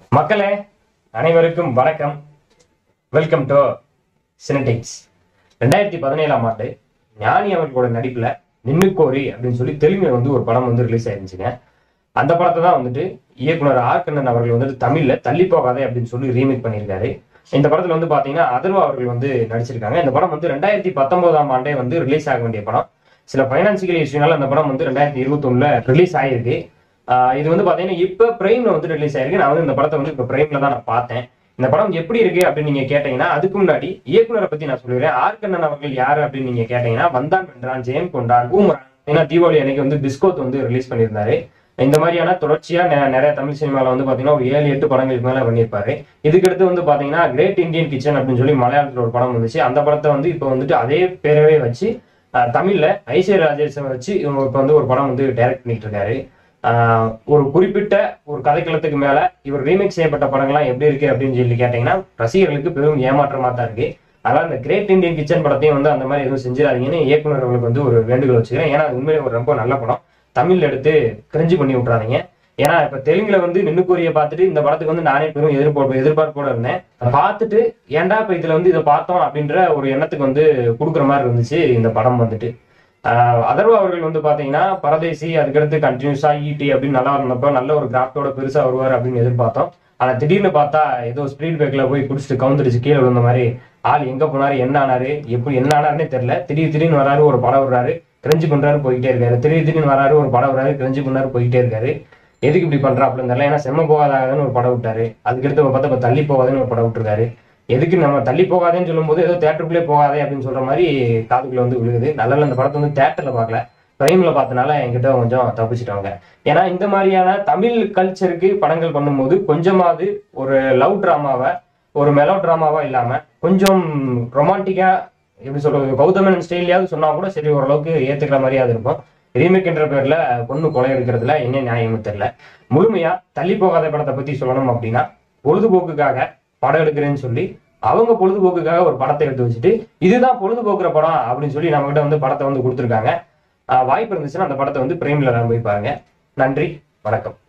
மக்களே அனைவருக்கும் வணக்கம் வெல்கம் டு சினடிக்ஸ் ரெண்டாயிரத்தி பதினேழாம் ஆண்டு ஞானி அவர்களோட நடிப்புல நின்னுக்கோரி அப்படின்னு சொல்லி தெலுங்குல வந்து ஒரு படம் வந்து ரிலீஸ் ஆயிருந்துச்சுங்க அந்த படத்தை தான் வந்துட்டு இயக்குனர் ஆர் கண்ணன் அவர்கள் வந்துட்டு தமிழ்ல தள்ளி போகாதே அப்படின்னு சொல்லி ரீமேக் பண்ணியிருக்காரு இந்த படத்துல வந்து பாத்தீங்கன்னா அதர்வா அவர்கள் வந்து நடிச்சிருக்காங்க இந்த படம் வந்து ரெண்டாயிரத்தி பத்தொன்பதாம் ஆண்டே வந்து ரிலீஸ் ஆக வேண்டிய படம் சில பைனான்சியல் இஷ்யூனால அந்த படம் வந்து ரெண்டாயிரத்தி இருபத்தொன்னுல ரிலீஸ் ஆயிருக்கு ஆஹ் இது வந்து பாத்தீங்கன்னா இப்ப பிரைம்ல வந்து ரிலீஸ் ஆயிருக்கு நான் வந்து இந்த படத்தை வந்து இப்ப பிரைம்ல தான் நான் பார்த்தேன் இந்த படம் எப்படி இருக்கு அப்படின்னு நீங்க கேட்டீங்கன்னா அதுக்கு முன்னாடி இயக்குனரை பத்தி நான் சொல்லிடுறேன் ஆர் கண்ணன் அவர்கள் யாரு அப்படின்னு நீங்க கேட்டீங்கன்னா வந்தான் வென்றான் ஜெயம் கொண்டான் பூமரான் ஏன்னா தீபாவளி அன்னைக்கு வந்து பிஸ்கோத் வந்து ரிலீஸ் பண்ணியிருந்தாரு இந்த மாதிரியான தொடர்ச்சியா நெ- நிறைய தமிழ் சினிமால வந்து பாத்தீங்கன்னா ஒரு ஏழு எட்டு படங்களுக்கு மேல பண்ணியிருப்பாரு இதுக்கடுத்து வந்து பாத்தீங்கன்னா கிரேட் இந்தியன் கிச்சன் அப்படின்னு சொல்லி மலையாளத்துல ஒரு படம் வந்துச்சு அந்த படத்தை வந்து இப்போ வந்துட்டு அதே பேரவே வச்சு ஆஹ், தமிழ்ல ஐஸ்வர்யா ராஜேஷை வச்சு இவங்க இப்போ வந்து ஒரு படம் வந்து டைரக்ட் பண்ணிட்டு இருக்காரு ஆஹ், ஒரு குறிப்பிட்ட ஒரு கதைக்களத்துக்கு மேல இவர் ரீமேக் செய்யப்பட்ட படங்கள்லாம் எப்படி இருக்கு அப்படின்னு சொல்லி கேட்டீங்கன்னா ரசிகர்களுக்கு பெரும் ஏமாற்றமா தான் இருக்கு அதனால இந்த கிரேட் இந்தியன் கிச்சன் படத்தையும் வந்து அந்த மாதிரி எதுவும் செஞ்சிடாதீங்கன்னு இயக்குனர் அவர்களுக்கு வந்து ஒரு வேண்டுகோள் வச்சுக்கிறேன் ஏன்னா அது உண்மையிலே ஒரு ரொம்ப நல்ல படம் தமிழ்ல எடுத்து கிரிஞ்சு பண்ணி விட்றாதீங்க ஏன்னா இப்ப தெலுங்குல வந்து நின்னுக்கூரிய பார்த்துட்டு இந்த படத்துக்கு வந்து நானே பெரும் எதிர்பார்ப்பு எதிர்பார்ப்போட இருந்தேன் அதை பார்த்துட்டு ஏன்டா இப்ப இதுல வந்து இதை பார்த்தோம் அப்படின்ற ஒரு எண்ணத்துக்கு வந்து கொடுக்குற மாதிரி இருந்துச்சு இந்த படம் வந்துட்டு ஆஹ் அதர்வா அவர்கள் வந்து பாத்தீங்கன்னா பரதேசி அதுக்கடுத்து கண்டினியூஸா ஈட்டி அப்படின்னு நல்லா இருந்தப்போ நல்ல ஒரு கிராஃப்டோட பெருசா வருவார் அப்படின்னு எதிர்பார்த்தோம் ஆனா திடீர்னு பார்த்தா ஏதோ ஸ்பீட் பிரேக்ல போய் குடிச்சிட்டு கவுந்துடுச்சு கீழே விழுந்த மாதிரி ஆள் எங்க போனாரு என்ன ஆனாரு எப்படி என்ன ஆனாருன்னே தெரியல திடீர் திடீர்னு வராரு ஒரு படம் விடுறாரு கிரஞ்சு பண்றாரு போயிட்டே இருக்காரு திடீர் திடீர்னு வராரு ஒரு படம் விடுறாரு கிரஞ்சு பண்ணாரு போயிட்டே இருக்காரு எதுக்கு இப்படி பண்றாப்புல தெரியல ஏன்னா செம்ம போகாதாகன்னு ஒரு படம் விட்டாரு அதுக்கடுத்து பார்த்தா இப்ப தள்ளி போகாதுன்னு ஒரு படம் விட்டுருக்காரு எதுக்கு நம்ம தள்ளி போகாதேன்னு சொல்லும்போது ஏதோ தேட்டருக்குள்ளே போகாதே அப்படின்னு சொல்ற மாதிரி காதுக்குள்ள வந்து விழுகுது நல்ல இந்த படத்தை வந்து தேட்டர்ல பார்க்கல பிரைம்ல பார்த்தனால என்கிட்ட கொஞ்சம் தப்பிச்சிட்டாங்க ஏன்னா இந்த மாதிரியான தமிழ் கல்ச்சருக்கு படங்கள் பண்ணும்போது கொஞ்சமாவது ஒரு லவ் டிராமாவை ஒரு மெலோ டிராமாவா இல்லாம கொஞ்சம் ரொமான்டிக்கா எப்படி சொல்றது கௌதமன் ஸ்டைல்லையாவது சொன்னா கூட சரி ஓரளவுக்கு ஏத்துக்கிற மாதிரியாவது இருக்கும் ரீமேக்ன்ற பேர்ல பொண்ணு கொலை எடுக்கிறதுல என்ன நியாயமும் தெரியல முழுமையா தள்ளி போகாத படத்தை பத்தி சொல்லணும் அப்படின்னா பொழுதுபோக்குக்காக படம் எடுக்கிறேன்னு சொல்லி அவங்க பொழுதுபோக்குக்காக ஒரு படத்தை எடுத்து வச்சுட்டு இதுதான் பொழுதுபோக்குற படம் அப்படின்னு சொல்லி நம்ம கிட்ட வந்து படத்தை வந்து கொடுத்துருக்காங்க ஆஹ் வாய்ப்பு இருந்துச்சுன்னா அந்த படத்தை வந்து பிரேம்ல போய் பாருங்க நன்றி வணக்கம்